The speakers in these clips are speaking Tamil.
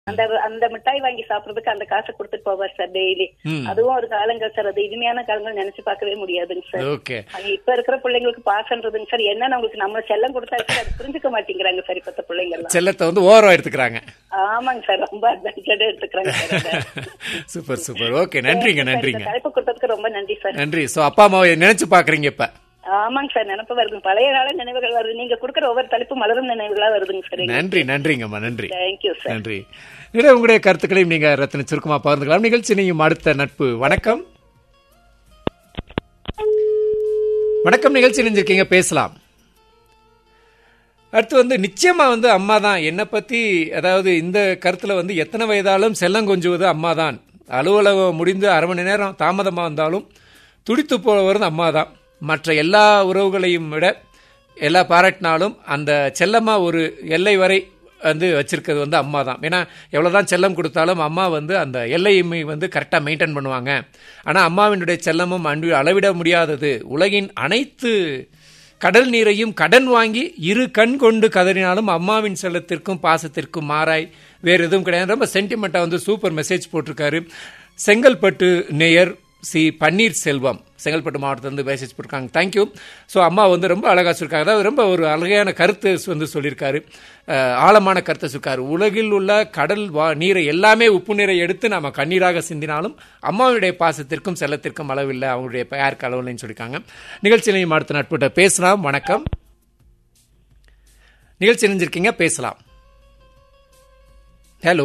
அந்த அந்த மிட்டாய் வாங்கி சாப்பிடுறதுக்கு அந்த காசை கொடுத்துட்டு போவார் சார் டெய்லி ம். அதுவும் ஒரு காலங்கள் சார் அது இனிமையான காலங்கள் நினைச்சு பார்க்கவே முடியாதுங்க சார் ஓகே அது இப்ப இருக்கிற பிள்ளைங்களுக்கு பாசன்றதுங்க சார் என்னன்னு அவங்களுக்கு நம்ம செல்லம் கொடுத்தா சார் அது புரிஞ்சுக்க மாட்டேங்கிறாங்க சார் இப்பத்த பிள்ளைங்க எல்லாம் செல்லத்தை வந்து ஓரம் எடுத்துக்கிறாங்க ஆமாங்க சார் ரொம்ப அட்வான்டேஜ் எடுத்துக்கிறாங்க சார் அதை. சூப்பர் சூப்பர் ஓகே நன்றிங்க இந்த நன்றிங்க தலைப்பு கொடுத்ததுக்கு ரொம்ப நன்றி சார் நன்றி சோ அப்பா அம்மாவை நினைச்சு பாக்குறீங்க இப்ப ஆமாங்க சார் நினப்பு வருது பழைய கால நினைவுகள் வருது நீங்க கொடுக்குற ஒவ்வொரு தலைப்பு மலரும் நினைவுகளா வருதுங்க சார் நன்றி நன்றிங்கம்மா நன்றி தேங்க்யூ சார் நன்றி இடையே உங்களுடைய கருத்துக்களையும் நீங்க ரத்தின சுருக்கமா பகிர்ந்துக்கலாம் நிகழ்ச்சி நீயும் அடுத்த நட்பு வணக்கம் வணக்கம் நிகழ்ச்சி நினைஞ்சிருக்கீங்க பேசலாம் அடுத்து வந்து நிச்சயமா வந்து அம்மா தான் என்னை பத்தி அதாவது இந்த கருத்துல வந்து எத்தனை வயதாலும் செல்லம் கொஞ்சுவது அம்மா தான் அலுவலகம் முடிந்து அரை மணி நேரம் தாமதமா வந்தாலும் துடித்து போவது அம்மா தான் மற்ற எல்லா உறவுகளையும் விட எல்லா பாராட்டினாலும் அந்த செல்லம்மா ஒரு எல்லை வரை வந்து வச்சிருக்கிறது வந்து அம்மா தான் ஏன்னா எவ்வளோதான் செல்லம் கொடுத்தாலும் அம்மா வந்து அந்த எல்லையுமே வந்து கரெக்டாக மெயின்டைன் பண்ணுவாங்க ஆனால் அம்மாவினுடைய செல்லமும் அன்பு அளவிட முடியாதது உலகின் அனைத்து கடல் நீரையும் கடன் வாங்கி இரு கண் கொண்டு கதறினாலும் அம்மாவின் செல்லத்திற்கும் பாசத்திற்கும் மாறாய் வேறு எதுவும் கிடையாது ரொம்ப சென்டிமெண்ட்டாக வந்து சூப்பர் மெசேஜ் போட்டிருக்காரு செங்கல்பட்டு நேயர் சி பன்னீர் செல்வம் செங்கல்பட்டு மாவட்டத்திலிருந்து மெசேஜ் போட்டிருக்காங்க தேங்க்யூ ஸோ அம்மா வந்து ரொம்ப அழகாக சொல்லியிருக்காங்க அதாவது ரொம்ப ஒரு அழகான கருத்து வந்து சொல்லியிருக்காரு அஹ், ஆழமான கருத்தை சொல்லியிருக்காரு உலகில் உள்ள கடல் வா நீரை எல்லாமே உப்பு நீரை எடுத்து நம்ம கண்ணீராக சிந்தினாலும் அம்மாவுடைய பாசத்திற்கும் செல்லத்திற்கும் அளவில்லை அவங்களுடைய யாருக்கு அளவில்லைன்னு சொல்லியிருக்காங்க நிகழ்ச்சியிலையும் அடுத்த நட்புட்ட பேசலாம் வணக்கம் நிகழ்ச்சி இணைஞ்சிருக்கீங்க பேசலாம் ஹலோ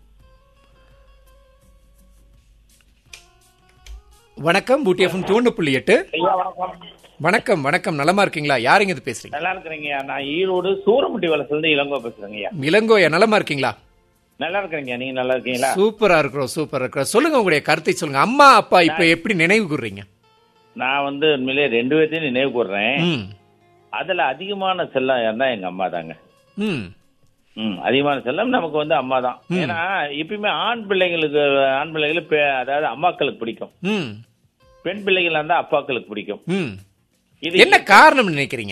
வணக்கம் பூட்டி எஃப்எம் தூண்டு புள்ளி எட்டு ஐயா வணக்கம் வணக்கம் வணக்கம் நலமா இருக்கீங்களா யாருங்க இது பேசுறீங்க நல்லா இருக்கிறீங்க நான் ஈரோடு சூரமுட்டி வலசுல இருந்து இளங்கோ பேசுறேங்க ஐயா இளங்கோயா நலமா இருக்கீங்களா நல்லா இருக்கிறீங்க நீங்க நல்லா இருக்கீங்களா சூப்பரா இருக்கிறோம் சூப்பரா இருக்கிறோம் சொல்லுங்க உங்களுடைய கருத்தை சொல்லுங்க அம்மா அப்பா இப்ப எப்படி நினைவு கூறுறீங்க நான் வந்து உண்மையிலே ரெண்டு பேர்த்தையும் நினைவு கூறுறேன் ம் அதுல அதிகமான செல்லம் யாருன்னா எங்க அம்மா தாங்க ம் ம் அதிகமான செல்லம் நமக்கு வந்து அம்மா தான் ஏன்னா எப்பயுமே ஆண் பிள்ளைங்களுக்கு ஆண் பிள்ளைகளுக்கு பெ- அதாவது அம்மாக்களுக்கு பிடிக்கும் ம் பெண் பிள்ளைகள் இருந்தா அப்பாக்களுக்கு பிடிக்கும் ம் இது என்ன காரணம் நினைக்கிறீங்க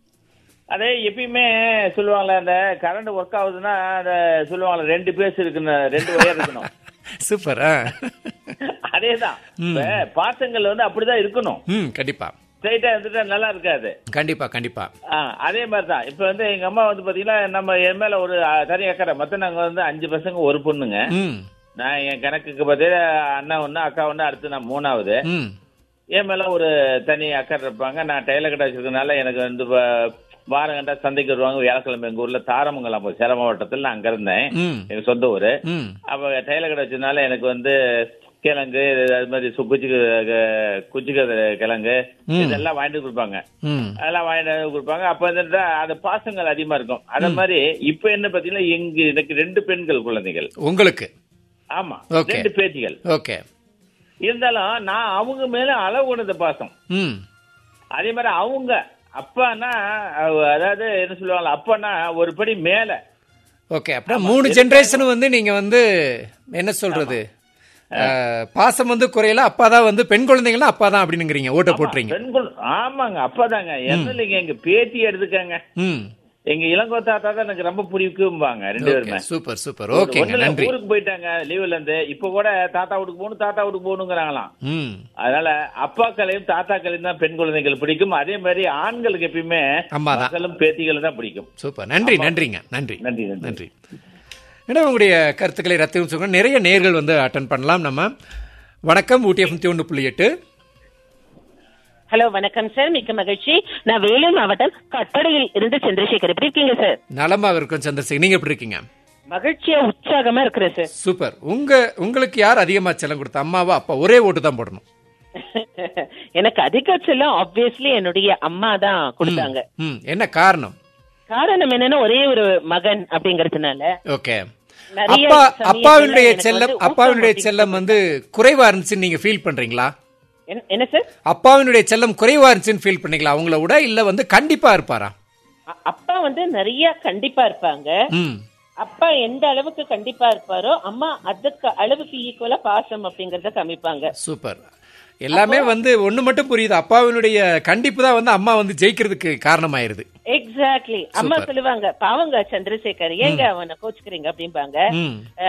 அதே எப்பயுமே சொல்லுவாங்கல்ல அந்த கரண்ட் ஒர்க் ஆகுதுன்னா அந்த சொல்லுவாங்கல்ல ரெண்டு பேஸ் இருக்குன்னு ரெண்டு ஒயர் இருக்கணும் சூப்பர் ஆ. அதேதான் இப்ப பாசங்கள் வந்து அப்படிதான் இருக்கணும் ம் கண்டிப்பா ஸ்ட்ரைட்டா இருந்துட்டா நல்லா இருக்காது கண்டிப்பா கண்டிப்பா ஆ, அதே மாதிரி தான் இப்போ வந்து எங்க அம்மா வந்து பாத்தீங்கன்னா நம்ம என் மேல ஒரு அ, தனி அக்கறை மொத்தம் நாங்க வந்து அஞ்சு பசங்க ஒரு பொண்ணுங்க ம் நான் என் கணக்குக்கு பார்த்தீங்கன்னா அண்ணா ஒண்ணு அக்கா ஒண்ணு அடுத்து நான் மூணாவது ம் என் மேல ஒரு தனி அக்கறை இருப்பாங்க நான் டெய்லர் கடை வச்சிருக்கனால எனக்கு வந்து வ- வாரம் கண்டா சந்தைக்கு வருவாங்க வியாழக்கிழமை எங்க ஊர்ல தாரமங்கலம் போய் சேலம் மாவட்டத்தில் நான் அங்க இருந்தேன் ம் எங்க சொந்த ஊரு ம் அப்ப டெய்லர் கடை வச்சதுனால எனக்கு வந்து கிழங்கு அது மாதிரி சு- குச்சி குச்சி கிழங்கு இதெல்லாம் வாங்கிட்டு கொடுப்பாங்க ம் அதெல்லாம் வாங்கிட்டு வந்து கொடுப்பாங்க அப்ப வந்து அந்த பாசங்கள் அதிகமா இருக்கும் அத மாதிரி இப்ப என்ன பாத்தீங்கன்னா எங்க எனக்கு ரெண்டு பெண்கள் குழந்தைகள் உங்களுக்கு ஆமா Okay. ரெண்டு பேத்திகள் ஓகே இருந்தாலும் நான் அவங்க மேல அளவு கொண்டது பாசம் ம் அதே மாதிரி அவங்க அப்பானா அவ- அதாவது என்ன சொல்லுவாங்க அப்பானா ஒரு படி மேல ஓகே அப்புறம் மூணு ஜெனரேஷனும் வந்து நீங்க வந்து என்ன சொல்றது அஹ், பாசம் வந்து குறையல அப்பா தான் வந்து பெண் குழந்தைங்களாம் அப்பா தான் அப்படின்னுங்கிறீங்க ஓட்ட போட்டுறீங்க பெண்கள் ஆமாங்க அப்பாதாங்க என்ன இல்லைங்க எங்க பேத்தி எடுத்துக்கங்க ம் எங்க இளங்கோ தாத்தா தான் எனக்கு ரொம்ப பிடிக்கும்பாங்க ரெண்டு பேருமே சூப்பர் சூப்பர் ஓகேங்க ஒண்ணுல நன்றி ஊருக்கு போயிட்டாங்க லீவ்ல இருந்து இப்ப கூட தாத்தா வீட்டுக்கு போகணும் தாத்தா வீட்டுக்கு போகணுங்கிறாங்களாம் ம் அதனால அப்பாக்களையும் தாத்தாக்களையும் தான் பெண் குழந்தைகள் பிடிக்கும் அதே மாதிரி ஆண்களுக்கு எப்பயுமே அம்மா தான் மகளும் பேத்திகளும் தான் பிடிக்கும் சூப்பர் நன்றி நன்றிங்க நன்றி நன்றி நன்றி நன்றி ஏன்னா உங்களுடைய கருத்துக்களை ரத்தியம் சொல்லுங்க நிறைய நேர்கள் வந்து அட்டன் பண்ணலாம் நம்ம வணக்கம் ஊட்டி எஃப்எம் ஒன்று புள்ளி எட்டு ஹலோ வணக்கம் சார் மிக்க மகிழ்ச்சி நான் வேலூர் மாவட்டம் கட்டடையில் இருந்து சந்திரசேகர் எப்படி இருக்கீங்க சார் நலமா இருக்கும் சந்திரசேகர் நீங்க எப்படி இருக்கீங்க மகிழ்ச்சியா உற்சாகமா இருக்கிறேன் சார் சூப்பர் உங்க உங்களுக்கு யார் அதிகமா செல்லம் கொடுத்தா அம்மாவா அப்பா ஒரே ஓட்டு தான் போடணும் எனக்கு அதிக செல்லம் ஆப்வியஸ்லி என்னுடைய அம்மா தான் கொடுத்தாங்க ம் என்ன காரணம் காரணம் என்னன்னா ஒரே ஒரு மகன் அப்படிங்கறதுனால ஓகே நிறைய அப்பா சமயத்துல அப்பாவினுடைய எனக்கு செல்லம் வந்து அப்பாவினுடைய ஊக்கம் செல்லம் வந்து குறைவா இருந்துச்சுன்னு நீங்க ஃபீல் பண்றீங்களா என்ன- என்ன சார் அப்பாவினுடைய செல்லம் குறைவா இருந்துச்சுன்னு ஃபீல் பண்ணீங்களா அவங்கள விட இல்ல வந்து கண்டிப்பா இருப்பாரா அ- அப்பா வந்து நிறைய கண்டிப்பா இருப்பாங்க ம் அப்பா எந்த அளவுக்கு கண்டிப்பா இருப்பாரோ அம்மா அதுக்கு அளவுக்கு ஈக்குவலா பாசம் அப்படிங்கறத காமிப்பாங்க சூப்பர் எல்லாமே வந்து ஒண்ணு மட்டும் புரியுது அப்பாவினுடைய கண்டிப்பு தான் வந்து அம்மா வந்து ஜெயிக்கிறதுக்கு காரணமாயிருது எக்ஸாக்ட்லி அம்மா சொல்லுவாங்க பாவங்க சந்திரசேகர் ஏங்க அவனை கோச்சுக்கிறீங்க அப்படிம்பாங்க ம் அஹ்